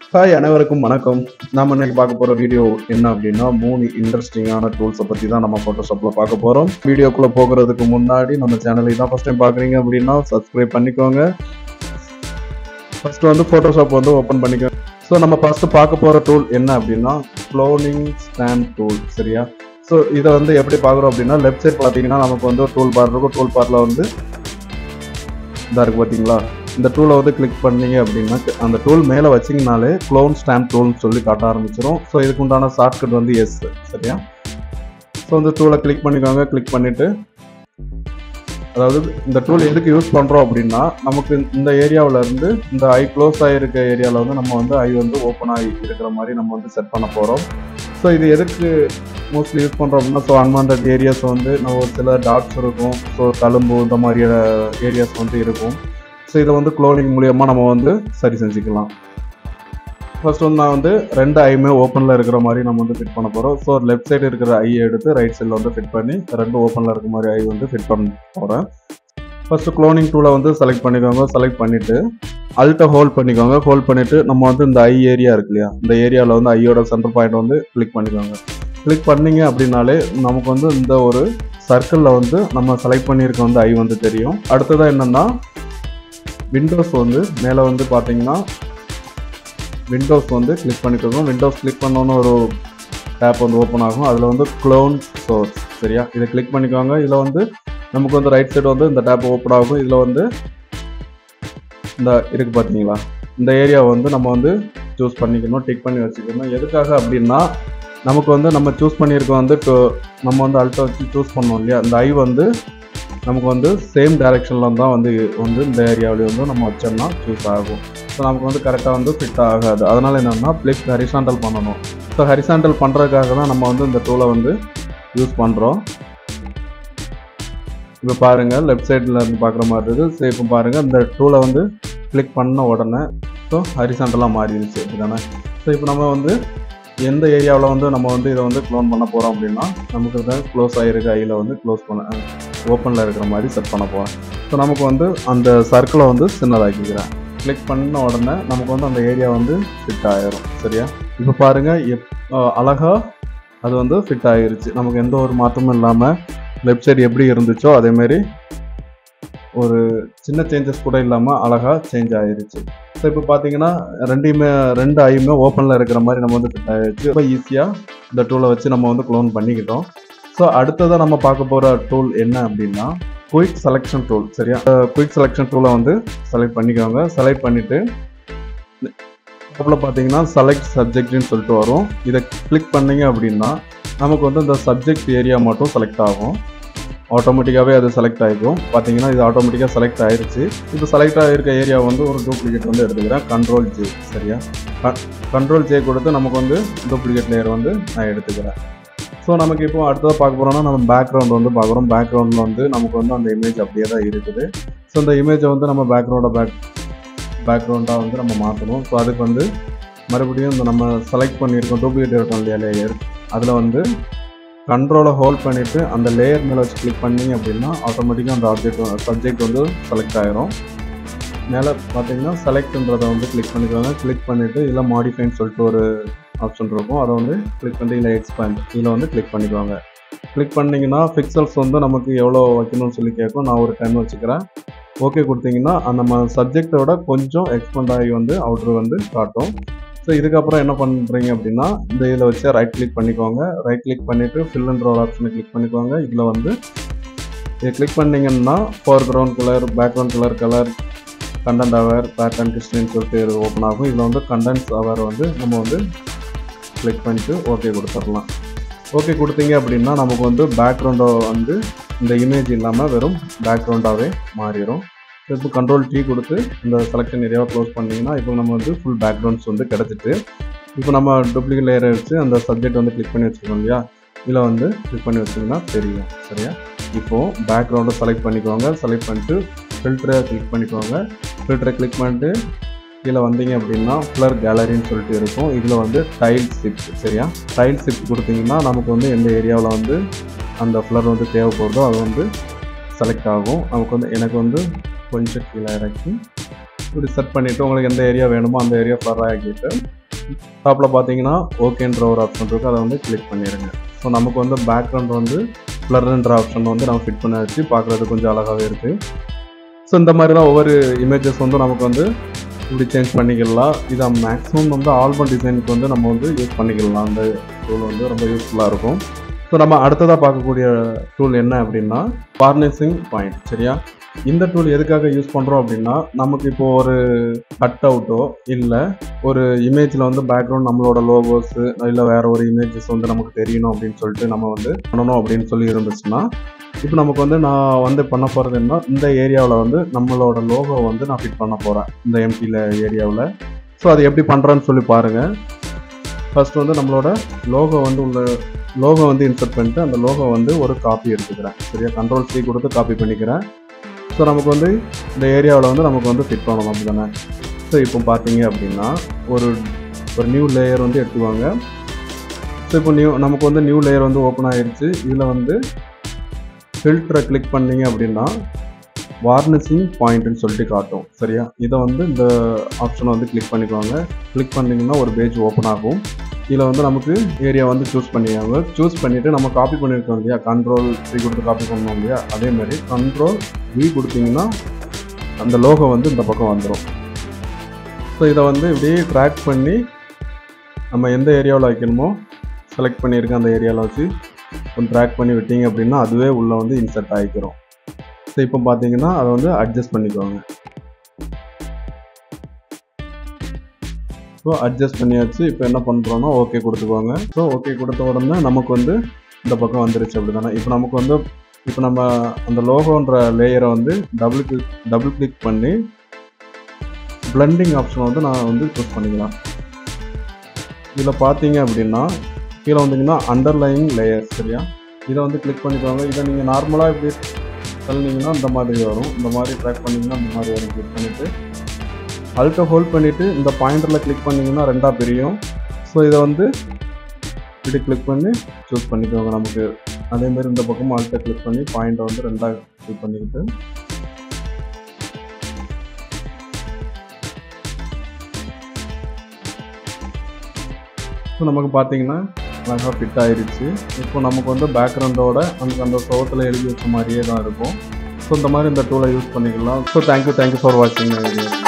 hi அனைவருக்கும் வணக்கம் நாம இன்னைக்கு பார்க்க போற வீடியோ என்ன அப்படின்னா மூணு இன்ட்ரெஸ்டிங்கான டூல்ஸை பத்தி தான் நம்ம ஃபோட்டோஷாப்ல பார்க்க போறோம் வீடியோக்குள்ள போகிறதுக்கு முன்னாடி நம்ம சேனலை தான் ஃபர்ஸ்ட் டைம் பார்க்குறீங்க அப்படின்னா சப்ஸ்கிரைப் பண்ணிக்கோங்க ஃபர்ஸ்ட் வந்து ஃபோட்டோஷாப் வந்து ஓப்பன் பண்ணிக்கோங்க ஸோ நம்ம ஃபர்ஸ்ட் பார்க்க போற டூல் என்ன அப்படின்னா க்ளோனிங் ஸ்டாண்ட் டூல் சரியா ஸோ இதை வந்து எப்படி பார்க்குறோம் அப்படின்னா லெஃப்ட் சைட் பார்த்தீங்கன்னா நமக்கு வந்து டூல் பார் இருக்கும் டூல் பாரில் வந்து இதாக இருக்கு பார்த்தீங்களா இந்த டூலை வந்து கிளிக் பண்ணீங்க அப்படின்னா அந்த டூல் மேலே வச்சிங்கனாலே க்ளோன் ஸ்டாம்ப் டூல்னு சொல்லி காட்ட ஆரம்பிச்சிடும் ஸோ இதுக்கு உண்டான ஷார்ட்கட் வந்து எஸ் சரியா ஸோ இந்த டூலை கிளிக் பண்ணிக்கோங்க கிளிக் பண்ணிவிட்டு அதாவது இந்த டூல் எதுக்கு யூஸ் பண்ணுறோம் அப்படின்னா நமக்கு இந்த ஏரியாவில் இருந்து இந்த ஐ க்ளோஸ் ஆகிருக்க ஏரியாவில் வந்து நம்ம வந்து ஐ வந்து ஓப்பன் ஆகி இருக்கிற மாதிரி நம்ம வந்து செட் பண்ண போகிறோம் ஸோ இது எதுக்கு மோஸ்ட்லி யூஸ் பண்ணுறோம் அப்படின்னா ஸோ அன்வான்ட் ஏரியாஸ் வந்து நம்ம ஒரு சில டாட்ஸ் இருக்கும் ஸோ தழும்பு இந்த மாதிரியான ஏரியாஸ் வந்து இருக்கும் ஸோ இதை வந்து க்ளோனிங் மூலியமாக நம்ம வந்து சரி செஞ்சுக்கலாம் ஃபர்ஸ்ட் வந்து நான் வந்து ரெண்டு ஐயுமே ஓப்பனில் இருக்கிற மாதிரி நம்ம வந்து ஃபிட் பண்ண போகிறோம் ஸோ லெஃப்ட் சைடு இருக்கிற ஐயை எடுத்து ரைட் சைடில் வந்து ஃபிட் பண்ணி ரெண்டு ஓப்பனில் இருக்க மாதிரி ஐ வந்து ஃபிட் பண்ண போகிறேன் ஃபர்ஸ்ட் க்ளோனிங் டூலை வந்து செலக்ட் பண்ணிக்கோங்க செலக்ட் பண்ணிவிட்டு அல்ட்டை ஹோல்ட் பண்ணிக்கோங்க ஹோல்ட் பண்ணிவிட்டு நம்ம வந்து இந்த ஐ ஏரியா இருக்கு இல்லையா இந்த ஏரியாவில் வந்து ஐயோட சென்டர் பாயிண்ட் வந்து கிளிக் பண்ணிக்கோங்க கிளிக் பண்ணீங்க அப்படின்னாலே நமக்கு வந்து இந்த ஒரு சர்க்கிளில் வந்து நம்ம செலக்ட் பண்ணியிருக்க வந்து ஐ வந்து தெரியும் அடுத்ததாக என்னென்னா விண்டோஸ் வந்து மேலே வந்து பார்த்தீங்கன்னா விண்டோஸ் வந்து கிளிக் பண்ணிக்கோங்க விண்டோஸ் கிளிக் பண்ணோன்னு ஒரு டேப் வந்து ஓப்பன் ஆகும் அதில் வந்து க்ளோன் சோர்ஸ் சரியா இதை கிளிக் பண்ணிக்கோங்க இதில் வந்து நமக்கு வந்து ரைட் சைடு வந்து இந்த டேப் ஓப்பன் ஆகும் இதில் வந்து இந்த இருக்கு பார்த்தீங்களா இந்த ஏரியா வந்து நம்ம வந்து சூஸ் பண்ணிக்கணும் டிக் பண்ணி வச்சுக்கணும் எதுக்காக அப்படின்னா நமக்கு வந்து நம்ம சூஸ் பண்ணியிருக்கோம் வந்து to- நம்ம வந்து அல்ட்டை வச்சு சூஸ் பண்ணோம் இல்லையா இந்த ஐ வந்து நமக்கு வந்து சேம் டைரெக்ஷனில் தான் வந்து வந்து இந்த ஏரியாவிலேயே வந்து நம்ம வச்சோம்னா சூஸ் ஆகும் ஸோ நமக்கு வந்து கரெக்டாக வந்து ஃபிட் ஆகாது அதனால் என்னென்னா ப்ளஸ் ஹரிசாண்டல் பண்ணணும் ஸோ ஹரிசாண்டல் பண்ணுறதுக்காக தான் நம்ம வந்து இந்த டூலை வந்து யூஸ் பண்ணுறோம் இப்போ பாருங்கள் லெஃப்ட் சைடில் இருந்து பார்க்குற மாதிரி இருக்குது ஸோ இப்போ பாருங்கள் இந்த டூலை வந்து கிளிக் பண்ண உடனே ஸோ ஹரிசாண்டலாக மாறிடுச்சு அப்படிதானே ஸோ இப்போ நம்ம வந்து எந்த ஏரியாவில் வந்து நம்ம வந்து இதை வந்து க்ளோன் பண்ண போகிறோம் அப்படின்னா நமக்கு இதை க்ளோஸ் ஆகிருக்க ஐயில் வந்து க்ளோஸ் பண்ண ஓப்பனில் இருக்கிற மாதிரி செட் பண்ண போகிறேன் ஸோ நமக்கு வந்து அந்த சர்க்கிளை வந்து சின்னதாக்கிக்கிறேன் கிளிக் பண்ண உடனே நமக்கு வந்து அந்த ஏரியா வந்து ஃபிட் ஆயிரும் சரியா இப்போ பாருங்கள் எப் அழகாக அது வந்து ஃபிட் ஆகிருச்சு நமக்கு எந்த ஒரு மாற்றமும் இல்லாமல் லெஃப்ட் சைடு எப்படி இருந்துச்சோ அதேமாரி ஒரு சின்ன சேஞ்சஸ் கூட இல்லாமல் அழகாக சேஞ்ச் ஆயிருச்சு ஸோ இப்போ பார்த்தீங்கன்னா ரெண்டையுமே ரெண்டு ஐயுமே ஓப்பனில் இருக்கிற மாதிரி நம்ம வந்து ஃபிட் ஆகிடுச்சு ரொம்ப ஈஸியாக இந்த டூலை வச்சு நம்ம வந்து க்ளோன் பண்ணிக்கிட்டோம் ஸோ அடுத்ததாக நம்ம பார்க்க போகிற டூல் என்ன அப்படின்னா குயிக் செலெக்ஷன் டூல் சரியா குயிக் செலெக்ஷன் டூலை வந்து செலக்ட் பண்ணிக்கோங்க செலக்ட் பண்ணிவிட்டு அப்புறம் பார்த்தீங்கன்னா செலக்ட் சப்ஜெக்ட்னு சொல்லிட்டு வரும் இதை கிளிக் பண்ணீங்க அப்படின்னா நமக்கு வந்து இந்த சப்ஜெக்ட் ஏரியா மட்டும் செலக்ட் ஆகும் ஆட்டோமேட்டிக்காகவே அது செலக்ட் ஆகிக்கும் பார்த்தீங்கன்னா இது ஆட்டோமேட்டிக்காக செலக்ட் ஆயிருச்சு இப்போ செலக்ட் ஆகிருக்க ஏரியா வந்து ஒரு டூப்ளிகேட் வந்து எடுத்துக்கிறேன் கண்ட்ரோல் ஜே சரியா கண்ட்ரோல் ஜே கொடுத்து நமக்கு வந்து டூப்ளிகேட் லேயர் வந்து நான் எடுத்துக்கிறேன் ஸோ நமக்கு இப்போ அடுத்ததாக பார்க்க போகிறோம்னா நம்ம பேக்ரவுண்ட் வந்து பார்க்குறோம் பேக்ரவுண்டில் வந்து நமக்கு வந்து அந்த இமேஜ் அப்படியே தான் இருக்குது ஸோ இந்த இமேஜை வந்து நம்ம பேக்ரவுண்டை பேக் பேக்ரவுண்டாக வந்து நம்ம மாற்றணும் ஸோ அதுக்கு வந்து மறுபடியும் இந்த நம்ம செலக்ட் பண்ணியிருக்கோம் டூப்ளிகேட் இருக்கோம் இல்லையா லேயர் அதில் வந்து கண்ட்ரோலை ஹோல்ட் பண்ணிவிட்டு அந்த லேயர் மேலே வச்சு கிளிக் பண்ணீங்க அப்படின்னா ஆட்டோமேட்டிக்காக அந்த ஆப்ஜெக்ட் சப்ஜெக்ட் வந்து செலக்ட் ஆயிரும் மேலே பார்த்தீங்கன்னா செலக்ட்ன்றதை வந்து கிளிக் பண்ணிக்கோங்க கிளிக் பண்ணிவிட்டு இதில் மாடிஃபைன்னு சொல்லிட்டு ஒரு ஆப்ஷன் இருக்கும் அதை வந்து கிளிக் பண்ணி இல்லை எக்ஸ்பேண்ட் இதில் வந்து கிளிக் பண்ணிக்கோங்க கிளிக் பண்ணிங்கன்னா பிக்சல்ஸ் வந்து நமக்கு எவ்வளோ வைக்கணும்னு சொல்லி கேட்கும் நான் ஒரு டென் வச்சுக்கிறேன் ஓகே கொடுத்தீங்கன்னா அந்த நம்ம சப்ஜெக்டோட கொஞ்சம் எக்ஸ்பெண்ட் ஆகி வந்து அவுட்ரு வந்து காட்டும் ஸோ இதுக்கப்புறம் என்ன பண்ணுறீங்க அப்படின்னா இந்த இதில் வச்சு ரைட் கிளிக் பண்ணிக்கோங்க ரைட் கிளிக் பண்ணிவிட்டு ஃபில் அண்ட் ரோல் ஆப்ஷனை கிளிக் பண்ணிக்கோங்க இதில் வந்து இதை கிளிக் பண்ணிங்கன்னா foreground colour background colour colour content aware pattern கிறிஸ்டின்னு சொல்லிட்டு இது ஓப்பன் ஆகும் இதில் வந்து கண்டென்ட்ஸ் அவர் வந்து நம்ம வந்து கிளிக் பண்ணிட்டு ஓகே கொடுத்துடலாம் ஓகே கொடுத்தீங்க அப்படின்னா நமக்கு வந்து பேக்ரவுண்டை வந்து இந்த இமேஜ் இல்லாமல் வெறும் பேக்ரவுண்டாகவே மாறிடும் இப்போ கண்ட்ரோல் டீ கொடுத்து இந்த செலெக்ஷன் ஏரியாவை க்ளோஸ் பண்ணிங்கன்னா இப்போ நம்ம வந்து ஃபுல் பேக்ரவுண்ட்ஸ் வந்து கிடச்சிட்டு இப்போ நம்ம டூப்ளிகேட் லேயரை வச்சு அந்த சப்ஜெக்ட் வந்து கிளிக் பண்ணி வச்சுருக்கோம் இல்லையா இதில் வந்து கிளிக் பண்ணி வச்சிங்கன்னா தெரியும் சரியா இப்போது பேக்ரவுண்டை செலக்ட் பண்ணிக்கோங்க செலக்ட் பண்ணிட்டு ஃபில்டரை கிளிக் பண்ணிக்கோங்க ஃபில்டரை கிளிக் பண்ணிட்டு கீழே வந்தீங்க அப்படின்னா ஃப்ளர் கேலரின்னு சொல்லிட்டு இருக்கும் இதில் வந்து டைல் ஷிஃப்ட் சரியா டைல் ஷிஃப்ட் கொடுத்தீங்கன்னா நமக்கு வந்து எந்த ஏரியாவில் வந்து அந்த ஃப்ளர் வந்து தேவைப்படுதோ அது வந்து செலக்ட் ஆகும் நமக்கு வந்து எனக்கு வந்து கொஞ்சம் கீழே இறக்கி இப்படி செட் பண்ணிவிட்டு உங்களுக்கு எந்த ஏரியா வேணுமோ அந்த ஏரியா ஃபர்ராக ஆக்கிட்டு டாப்பில் பார்த்தீங்கன்னா ஓகேன்ற ஒரு ஆப்ஷன் இருக்குது அதை வந்து கிளிக் பண்ணிடுங்க ஸோ நமக்கு வந்து பேக்ரவுண்ட் வந்து ப்ளர்ன்ற ஆப்ஷன் வந்து நம்ம ஃபிட் பண்ண வச்சு பார்க்குறது கொஞ்சம் அழகாகவே இருக்குது ஸோ இந்த மாதிரி தான் ஒவ்வொரு இமேஜஸ் வந்து நமக்கு வந்து இப்படி சேஞ்ச் பண்ணிக்கலாம் இதை மேக்ஸிமம் வந்து ஆல்பம் டிசைனுக்கு வந்து நம்ம வந்து யூஸ் பண்ணிக்கலாம் அந்த டூல் வந்து ரொம்ப யூஸ்ஃபுல்லாக இருக்கும் ஸோ நம்ம அடுத்ததாக பார்க்கக்கூடிய டூல் என்ன அப்படின்னா வார்னிஷிங் பாயிண்ட் சரியா இந்த டூல் எதுக்காக யூஸ் பண்ணுறோம் அப்படின்னா நமக்கு இப்போ ஒரு கட் அவுட்டோ இல்லை ஒரு இமேஜில் வந்து பேக்ரவுண்ட் நம்மளோட லோகோஸு இல்லை வேற ஒரு இமேஜஸ் வந்து நமக்கு தெரியணும் அப்படின்னு சொல்லிட்டு நம்ம வந்து பண்ணணும் அப்படின்னு சொல்லி இருந்துச்சுன்னா இப்போ நமக்கு வந்து நான் வந்து பண்ண போகிறது என்ன இந்த ஏரியாவில் வந்து நம்மளோட லோகோ வந்து நான் ஃபிட் பண்ண போகிறேன் இந்த எம்டியில் ஏரியாவில் ஸோ அது எப்படி பண்ணுறேன்னு சொல்லி பாருங்கள் ஃபர்ஸ்ட் வந்து நம்மளோட லோகோ வந்து உள்ள லோகோ வந்து இன்சர்ட் பண்ணிட்டு அந்த லோகோ வந்து ஒரு காப்பி எடுத்துக்கிறேன் சரியா கண்ட்ரோல் சி கொடுத்து காப்பி பண்ணிக்கிறேன் ஸோ நமக்கு வந்து இந்த ஏரியாவில் வந்து நமக்கு வந்து ஃபிட் பண்ணணும் அப்படி தானே ஸோ இப்போ பார்த்தீங்க அப்படின்னா ஒரு ஒரு நியூ லேயர் வந்து எடுத்துவாங்க ஸோ இப்போ நியூ நமக்கு வந்து நியூ லேயர் வந்து ஓப்பன் ஆயிடுச்சு இதில் வந்து ஃபில்டரை கிளிக் பண்ணீங்க அப்படின்னா வார்னிஷிங் பாயிண்ட்னு சொல்லிட்டு காட்டும் சரியா இதை வந்து இந்த ஆப்ஷனை வந்து கிளிக் பண்ணிக்குவாங்க கிளிக் பண்ணிங்கன்னா ஒரு பேஜ் ஓப்பன் ஆகும் இதில் வந்து நமக்கு ஏரியா வந்து சூஸ் பண்ணிக்காங்க சூஸ் பண்ணிவிட்டு நம்ம காப்பி பண்ணியிருக்கோம் இல்லையா கண்ட்ரோல் வி கொடுத்து காப்பி பண்ணோம் இல்லையா அதே மாதிரி கண்ட்ரோல் வி கொடுத்தீங்கன்னா அந்த லோகோ வந்து இந்த பக்கம் வந்துடும் ஸோ இதை வந்து இப்படியே ட்ராக் பண்ணி நம்ம எந்த ஏரியாவில் வைக்கணுமோ செலக்ட் பண்ணியிருக்க அந்த ஏரியாவில் வச்சு கொஞ்சம் ட்ராக் பண்ணி விட்டீங்க அப்படின்னா அதுவே உள்ளே வந்து இன்சர்ட் ஆகிக்கிறோம் ஸோ இப்போ பார்த்தீங்கன்னா அதை வந்து அட்ஜஸ்ட் பண்ணிக்குவாங்க ஸோ அட்ஜஸ்ட் பண்ணியாச்சு இப்போ என்ன பண்ணுறோன்னா ஓகே கொடுத்துக்குவாங்க ஸோ ஓகே கொடுத்த உடனே நமக்கு வந்து இந்த பக்கம் வந்துருச்சு அப்படி தானே இப்போ நமக்கு வந்து இப்போ நம்ம அந்த லோகோன்ற லேயரை வந்து டபுள் கிளிக் டபுள் கிளிக் பண்ணி பிளண்டிங் ஆப்ஷனை வந்து நான் வந்து சூஸ் பண்ணிக்கலாம் இதில் பார்த்தீங்க அப்படின்னா கீழே வந்தீங்கன்னா அண்டர்லைங் லேயர் சரியா இதை வந்து கிளிக் பண்ணிக்கோங்க இதை நீங்கள் நார்மலாக இப்படி தள்ளினீங்கன்னா இந்த மாதிரி வரும் இந்த மாதிரி ட்ராக் பண்ணிங்கன்னா இந்த மாதிரி வரும் கிளிக் பண்ணிவிட்டு அல்ட்டை ஹோல்ட் பண்ணிவிட்டு இந்த பாயிண்டரில் கிளிக் பண்ணிங்கன்னா ரெண்டாக பிரியும் ஸோ இதை வந்து இப்படி கிளிக் பண்ணி சூஸ் பண்ணிக்கோங்க நமக்கு அதே மாதிரி இந்த பக்கமும் அல்ட்டை கிளிக் பண்ணி பாயிண்டை வந்து ரெண்டாக கிளிக் பண்ணிக்கிட்டு ஸோ நமக்கு பார்த்தீங்கன்னா அழகாக ஃபிட் ஆயிடுச்சு இப்போ நமக்கு வந்து பேக்ரவுண்டோட நமக்கு அந்த சோகத்தில் எழுதி வச்ச மாதிரியே தான் இருக்கும் ஸோ இந்த மாதிரி இந்த டூலை யூஸ் பண்ணிக்கலாம் ஸோ தேங்க்யூ தேங்க்யூ ஃபார் வாட்சிங் வீடியோ